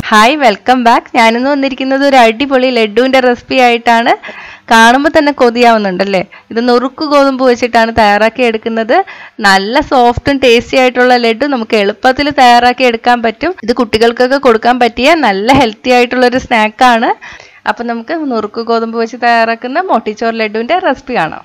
hi welcome back ഞാനിന്ന് വന്നിരിക്കുന്നത് ഒരു അടിപൊളി ലഡുവിന്റെ റെസിപ്പി ആയിട്ടാണ് കാണുമ്പോൾ തന്നെ കൊതിയാവുന്നുണ്ടല്ലേ ഇത് നുറുക്ക് ഗോതമ്പ് വെച്ചിട്ടാണ് തയ്യാറാക്കി എടുക്കുന്നത് നല്ല സോഫ്റ്റും ടേസ്റ്റി ആയിട്ടുള്ള ലഡു നമുക്ക് എളുപ്പത്തിൽ തയ്യാറാക്കി എടുക്കാൻ പറ്റും ഇത് കുട്ടികൾക്കൊക്കെ കൊടുക്കാൻ പറ്റിയ നല്ല ഹെൽത്തി ആയിട്ടുള്ള ഒരു സ്നാക്കാണ് അപ്പം നമുക്ക് നുറുക്ക് ഗോതമ്പ് വെച്ച് തയ്യാറാക്കുന്ന മോട്ടിച്ചോർ ലഡുവിന്റെ റെസിപ്പി കാണാം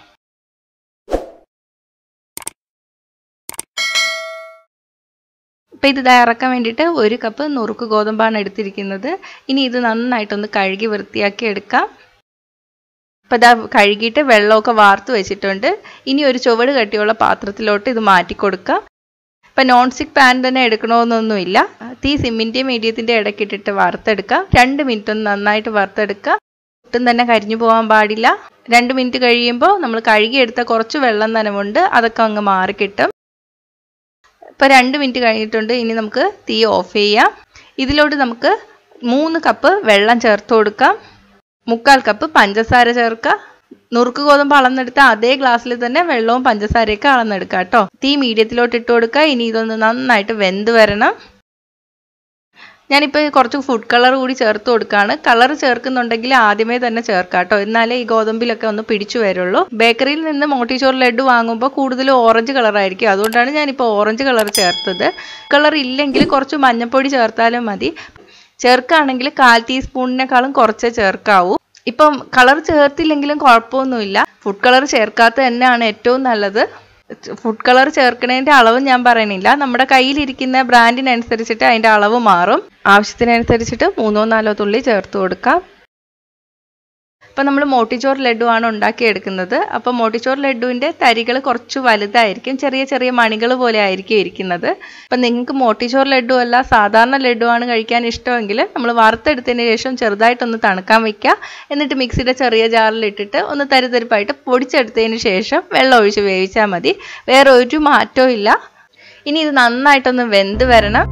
അപ്പം ഇത് തയ്യാറാക്കാൻ വേണ്ടിയിട്ട് ഒരു കപ്പ് നുറുക്ക് ഗോതമ്പാണ് എടുത്തിരിക്കുന്നത് ഇനി ഇത് നന്നായിട്ടൊന്ന് കഴുകി വൃത്തിയാക്കി എടുക്കാം അപ്പം ഇതാ കഴുകിയിട്ട് വെള്ളമൊക്കെ വാർത്ത് വെച്ചിട്ടുണ്ട് ഇനി ഒരു ചുവട് കട്ടിയുള്ള പാത്രത്തിലോട്ട് ഇത് മാറ്റി കൊടുക്കാം ഇപ്പം നോൺ സ്റ്റിക്ക് പാൻ തന്നെ എടുക്കണമെന്നൊന്നുമില്ല തീ സിമ്മിൻ്റെയും മീഡിയത്തിൻ്റെ ഇടയ്ക്കിട്ടിട്ട് വറുത്തെടുക്കാം രണ്ട് മിനിറ്റ് ഒന്ന് നന്നായിട്ട് വറുത്തെടുക്കുക ഒട്ടും തന്നെ കരിഞ്ഞു പോകാൻ പാടില്ല രണ്ട് മിനിറ്റ് കഴിയുമ്പോൾ നമ്മൾ കഴുകിയെടുത്ത കുറച്ച് വെള്ളം നനവുണ്ട് അതൊക്കെ അങ്ങ് മാറിക്കിട്ടും ഇപ്പോൾ രണ്ട് മിനിറ്റ് കഴിഞ്ഞിട്ടുണ്ട് ഇനി നമുക്ക് തീ ഓഫ് ചെയ്യാം ഇതിലോട്ട് നമുക്ക് മൂന്ന് കപ്പ് വെള്ളം ചേർത്ത് കൊടുക്കാം മുക്കാൽ കപ്പ് പഞ്ചസാര ചേർക്കുക നുറുക്ക് ഗോതമ്പ് അളന്നെടുത്ത അതേ ഗ്ലാസ്സിൽ തന്നെ വെള്ളവും പഞ്ചസാരയൊക്കെ അളന്നെടുക്കുക കേട്ടോ തീ മീഡിയത്തിലോട്ട് ഇട്ട് കൊടുക്കുക ഇനി ഇതൊന്ന് നന്നായിട്ട് വെന്ത് വരണം ഞാനിപ്പോൾ കുറച്ച് ഫുഡ് കളർ കൂടി ചേർത്ത് കൊടുക്കുകയാണ് കളർ ചേർക്കുന്നുണ്ടെങ്കിൽ ആദ്യമേ തന്നെ ചേർക്കാം കേട്ടോ എന്നാലേ ഈ ഗോതമ്പിലൊക്കെ ഒന്ന് പിടിച്ചു വരുള്ളൂ ബേക്കറിയിൽ നിന്ന് മോട്ടിച്ചോർ ലഡു വാങ്ങുമ്പോൾ കൂടുതലും ഓറഞ്ച് കളർ ആയിരിക്കും അതുകൊണ്ടാണ് ഞാനിപ്പോൾ ഓറഞ്ച് കളർ ചേർത്തത് കളർ ഇല്ലെങ്കിൽ കുറച്ച് മഞ്ഞൾപ്പൊടി ചേർത്താലും മതി ചേർക്കുകയാണെങ്കിൽ കാൽ ടീസ്പൂണിനേക്കാളും കുറച്ചേ ചേർക്കാവൂ ഇപ്പം കളർ ചേർത്തില്ലെങ്കിലും കുഴപ്പമൊന്നുമില്ല ഫുഡ് കളർ ചേർക്കാത്ത തന്നെയാണ് ഏറ്റവും നല്ലത് ഫുഡ് കളർ ചേർക്കണതിൻ്റെ അളവ് ഞാൻ പറയണില്ല നമ്മുടെ കയ്യിലിരിക്കുന്ന ബ്രാൻഡിനനുസരിച്ചിട്ട് അതിൻ്റെ അളവ് മാറും ആവശ്യത്തിനനുസരിച്ചിട്ട് മൂന്നോ നാലോ തുള്ളി ചേർത്ത് കൊടുക്കാം ഇപ്പം നമ്മൾ മോട്ടിച്ചോർ ലഡു ആണ് ഉണ്ടാക്കിയെടുക്കുന്നത് അപ്പം മോട്ടിച്ചോർ ലഡുവിൻ്റെ തരികൾ കുറച്ച് വലുതായിരിക്കും ചെറിയ ചെറിയ മണികൾ പോലെ ആയിരിക്കും ഇരിക്കുന്നത് അപ്പം നിങ്ങൾക്ക് മോട്ടിച്ചോർ ലഡു അല്ല സാധാരണ ലഡു ആണ് കഴിക്കാൻ ഇഷ്ടമെങ്കിൽ നമ്മൾ വറുത്തെടുത്തതിന് ശേഷം ചെറുതായിട്ടൊന്ന് തണുക്കാൻ വയ്ക്കുക എന്നിട്ട് മിക്സിയുടെ ചെറിയ ജാറിൽ ഇട്ടിട്ട് ഒന്ന് തരിതരിപ്പായിട്ട് പൊടിച്ചെടുത്തതിന് ശേഷം വെള്ളം ഒഴിച്ച് വേവിച്ചാൽ മതി വേറെ ഒരു മാറ്റവും ഇല്ല ഇനി ഇത് നന്നായിട്ടൊന്ന് വെന്ത് വരണം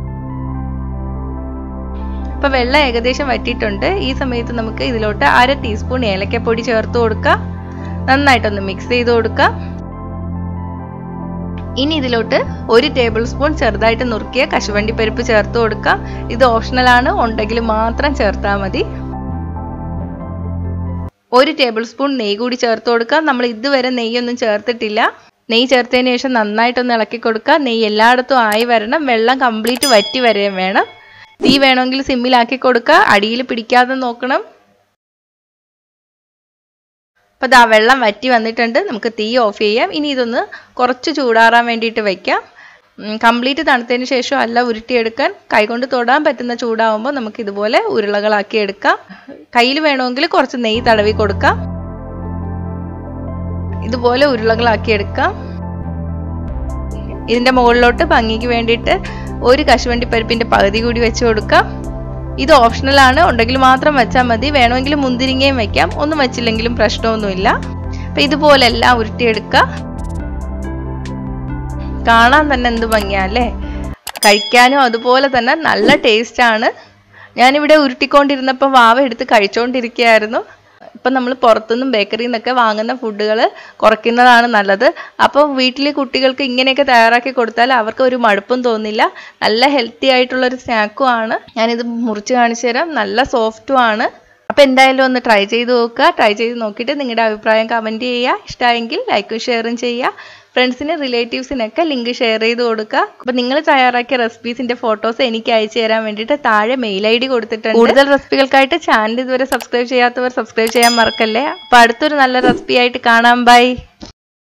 അപ്പോൾ വെള്ളം ഏകദേശം വറ്റിയിട്ടുണ്ട് ഈ സമയത്ത് നമുക്ക് ഇതിലോട്ട് അര ടീസ്പൂൺ ഏലക്കപ്പൊടി ചേർത്ത് കൊടുക്കുക നന്നായിട്ടൊന്ന് മിക്സ് ചെയ്ത് കൊടുക്കുക ഇനി ഇതിലോട്ട് ഒരു ടേബിൾ സ്പൂൺ ചെറുതായിട്ട് നുറുക്കിയ കശുവണ്ടി പരിപ്പ് ചേർത്ത് കൊടുക്കുക ഇത് ഓപ്ഷണലാണ് ഉണ്ടെങ്കിൽ മാത്രം ചേർത്താൽ മതി ഒരു ടേബിൾ സ്പൂൺ നെയ്യ് കൂടി ചേർത്ത് കൊടുക്കുക നമ്മൾ ഇതുവരെ നെയ്യൊന്നും ചേർത്തിട്ടില്ല നെയ്യ് ചേർത്തതിന് ശേഷം നന്നായിട്ടൊന്ന് ഇളക്കി കൊടുക്കുക നെയ്യ് എല്ലായിടത്തും ആയി വരണം വെള്ളം കംപ്ലീറ്റ് വറ്റി വരെയും വേണം തീ വേണമെങ്കിൽ സിമ്മിലാക്കി കൊടുക്കുക അടിയിൽ പിടിക്കാതെ നോക്കണം അപ്പോൾ ദാ വെള്ളം വറ്റി വന്നിട്ടുണ്ട് നമുക്ക് തീ ഓഫ് ചെയ്യാം ഇനി ഇതൊന്ന് കുറച്ച് ചൂടാറാൻ വേണ്ടിയിട്ട് വയ്ക്കാം കംപ്ലീറ്റ് തണുത്തതിന് ശേഷം അല്ല ഉരുട്ടിയെടുക്കാൻ കൈകൊണ്ട് തൊടാൻ പറ്റുന്ന ചൂടാവുമ്പോൾ നമുക്ക് ഇതുപോലെ ഉരുളകളാക്കി എടുക്കാം കയ്യിൽ വേണമെങ്കിൽ കുറച്ച് നെയ്യ് തടവി കൊടുക്കാം ഇതുപോലെ ഉരുളകളാക്കി എടുക്കാം ഇതിൻ്റെ മുകളിലോട്ട് ഭംഗിക്ക് വേണ്ടിയിട്ട് ഒരു കശുവണ്ടി പരിപ്പിൻ്റെ പകുതി കൂടി വെച്ച് കൊടുക്കാം ഇത് ഓപ്ഷണലാണ് ഉണ്ടെങ്കിൽ മാത്രം വെച്ചാൽ മതി വേണമെങ്കിൽ മുന്തിരിങ്ങയും വെക്കാം ഒന്നും വെച്ചില്ലെങ്കിലും പ്രശ്നമൊന്നുമില്ല അപ്പം ഇതുപോലെ എല്ലാം ഉരുട്ടിയെടുക്കുക കാണാൻ തന്നെ എന്ത് ഭംഗിയല്ലേ കഴിക്കാനും അതുപോലെ തന്നെ നല്ല ടേസ്റ്റാണ് ഞാനിവിടെ ഉരുട്ടിക്കൊണ്ടിരുന്നപ്പോൾ വാവ എടുത്ത് കഴിച്ചുകൊണ്ടിരിക്കുകയായിരുന്നു ഇപ്പം നമ്മൾ പുറത്തുനിന്നും ബേക്കറിയിൽ നിന്നൊക്കെ വാങ്ങുന്ന ഫുഡുകൾ കുറയ്ക്കുന്നതാണ് നല്ലത് അപ്പോൾ വീട്ടിൽ കുട്ടികൾക്ക് ഇങ്ങനെയൊക്കെ തയ്യാറാക്കി കൊടുത്താൽ അവർക്ക് ഒരു മടുപ്പും തോന്നില്ല നല്ല ഹെൽത്തി ആയിട്ടുള്ളൊരു സ്നാക്കും ആണ് ഞാനിത് മുറിച്ച് കാണിച്ചു തരാം നല്ല സോഫ്റ്റും ആണ് അപ്പോൾ എന്തായാലും ഒന്ന് ട്രൈ ചെയ്ത് നോക്കുക ട്രൈ ചെയ്ത് നോക്കിയിട്ട് നിങ്ങളുടെ അഭിപ്രായം കമൻറ്റ് ചെയ്യുക ഇഷ്ടമായെങ്കിൽ ലൈക്കും ഷെയറും ചെയ്യുക ഫ്രണ്ട്സിന് റിലേറ്റീവ്സിനൊക്കെ ലിങ്ക് ഷെയർ ചെയ്ത് കൊടുക്കുക അപ്പോൾ നിങ്ങൾ തയ്യാറാക്കിയ റെസിപ്പീസിന്റെ ഫോട്ടോസ് എനിക്ക് അയച്ചു തരാൻ വേണ്ടിയിട്ട് താഴെ മെയിൽ ഐ ഡി കൊടുത്തിട്ടുണ്ട് കൂടുതൽ റെസിപ്പികൾക്കായിട്ട് ചാനൽ ഇതുവരെ സബ്സ്ക്രൈബ് ചെയ്യാത്തവർ സബ്സ്ക്രൈബ് ചെയ്യാൻ മറക്കല്ലേ അപ്പോൾ അടുത്തൊരു നല്ല റെസിപ്പി ആയിട്ട് കാണാം ബൈ